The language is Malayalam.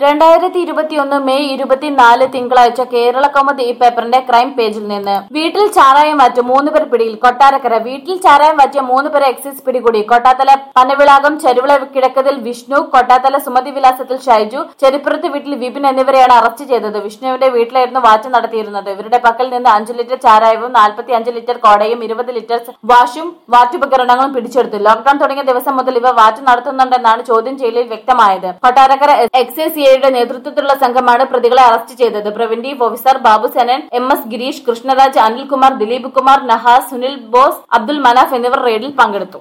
രണ്ടായിരത്തി ഇരുപത്തിയൊന്ന് മെയ് ഇരുപത്തിനാല് തിങ്കളാഴ്ച കേരള കൗമുദി ഈ പേപ്പറിന്റെ ക്രൈം പേജിൽ നിന്ന് വീട്ടിൽ ചാരായം മാറ്റി മൂന്ന് പേർ പിടിയിൽ കൊട്ടാരക്കര വീട്ടിൽ ചാരായം മാറ്റിയ മൂന്ന് പേരെ എക്സൈസ് പിടികൂടി കൊട്ടാത്തല പനവിളാകം ചെരുവിള കിഴക്കതിൽ വിഷ്ണു കൊട്ടാത്തല സുമതി വിലാസത്തിൽ ഷൈജു ചെരിപ്പുറത്ത് വീട്ടിൽ വിപിൻ എന്നിവരെയാണ് അറസ്റ്റ് ചെയ്തത് വിഷ്ണുവിന്റെ വീട്ടിലായിരുന്നു വാച്ച് നടത്തിയിരുന്നത് ഇവരുടെ പക്കൽ നിന്ന് അഞ്ച് ലിറ്റർ ചാരായവും നാൽപ്പത്തി അഞ്ച് ലിറ്റർ കോടയും ഇരുപത് ലിറ്റർ വാഷും വാറ്റുപകരണങ്ങളും പിടിച്ചെടുത്തു ലോക്ഡൌൺ തുടങ്ങിയ ദിവസം മുതൽ ഇവ വാറ്റ് നടത്തുന്നുണ്ടെന്നാണ് ചോദ്യം ചെയ്യലിൽ വ്യക്തമായത് കൊട്ടാരക്കര എക്സൈസ് സിഐയുടെ നേതൃത്വത്തിലുള്ള സംഘമാണ് പ്രതികളെ അറസ്റ്റ് ചെയ്തത് preventive officer Babu Sanan M S Gireesh Krishnaraj Anilkumar Dileep Kumar Nahas Sunil Bose Abdul Manaf എന്നിവർ റെയ്ഡിൽ പങ്കെടുത്തു